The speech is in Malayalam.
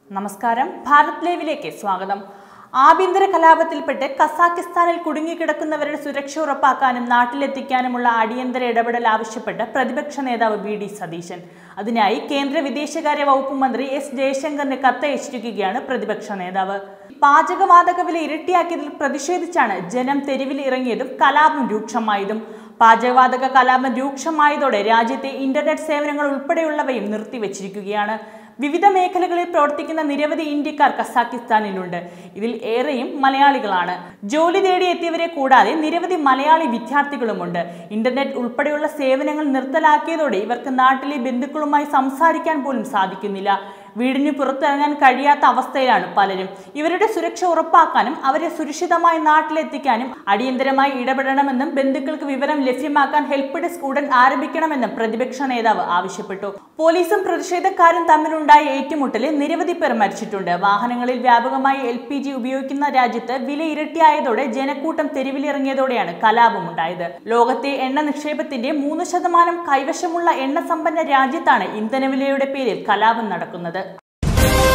നമസ്കാരം ഭാരത് ലൈവിലേക്ക് സ്വാഗതം ആഭ്യന്തര കലാപത്തിൽപ്പെട്ട് കസാക്കിസ്ഥാനിൽ കുടുങ്ങിക്കിടക്കുന്നവരുടെ സുരക്ഷ ഉറപ്പാക്കാനും നാട്ടിലെത്തിക്കാനുമുള്ള അടിയന്തര ഇടപെടൽ ആവശ്യപ്പെട്ട് പ്രതിപക്ഷ നേതാവ് വി ഡി സതീശൻ അതിനായി കേന്ദ്ര വിദേശകാര്യ വകുപ്പ് മന്ത്രി എസ് ജയശങ്കറിന് കത്തയച്ചിരിക്കുകയാണ് പ്രതിപക്ഷ നേതാവ് പാചകവാതക വില ഇരട്ടിയാക്കിയതിൽ പ്രതിഷേധിച്ചാണ് ജനം തെരുവിൽ ഇറങ്ങിയതും കലാപം രൂക്ഷമായതും പാചകവാതക കലാപം രൂക്ഷമായതോടെ രാജ്യത്തെ ഇന്റർനെറ്റ് സേവനങ്ങൾ ഉൾപ്പെടെയുള്ളവയും നിർത്തിവച്ചിരിക്കുകയാണ് വിവിധ മേഖലകളിൽ പ്രവർത്തിക്കുന്ന നിരവധി ഇന്ത്യക്കാർ കസാക്കിസ്ഥാനിലുണ്ട് ഇതിൽ ഏറെയും മലയാളികളാണ് ജോലി തേടി എത്തിയവരെ കൂടാതെ നിരവധി മലയാളി വിദ്യാർത്ഥികളുമുണ്ട് ഇന്റർനെറ്റ് ഉൾപ്പെടെയുള്ള സേവനങ്ങൾ നിർത്തലാക്കിയതോടെ ഇവർക്ക് നാട്ടിലെ ബന്ധുക്കളുമായി സംസാരിക്കാൻ പോലും സാധിക്കുന്നില്ല വീടിന് പുറത്തിറങ്ങാൻ കഴിയാത്ത അവസ്ഥയിലാണ് പലരും ഇവരുടെ സുരക്ഷ ഉറപ്പാക്കാനും അവരെ സുരക്ഷിതമായി നാട്ടിലെത്തിക്കാനും അടിയന്തരമായി ഇടപെടണമെന്നും ബന്ധുക്കൾക്ക് വിവരം ലഭ്യമാക്കാൻ ഹെൽപ്പ് ഡെസ്ക് ഉടൻ ആരംഭിക്കണമെന്നും പ്രതിപക്ഷ നേതാവ് ആവശ്യപ്പെട്ടു പോലീസും പ്രതിഷേധക്കാരും തമ്മിലുണ്ടായ ഏറ്റുമുട്ടലിൽ നിരവധി പേർ മരിച്ചിട്ടുണ്ട് വാഹനങ്ങളിൽ വ്യാപകമായി എൽ പി ജി ഉപയോഗിക്കുന്ന രാജ്യത്ത് വില ഇരട്ടിയായതോടെ ജനക്കൂട്ടം തെരുവിലിറങ്ങിയതോടെയാണ് കലാപമുണ്ടായത് ലോകത്തെ എണ്ണ നിക്ഷേപത്തിന്റെ മൂന്ന് ശതമാനം കൈവശമുള്ള എണ്ണ സമ്പന്ന രാജ്യത്താണ് ഇന്ധനവിലയുടെ പേരിൽ കലാപം നടക്കുന്നത്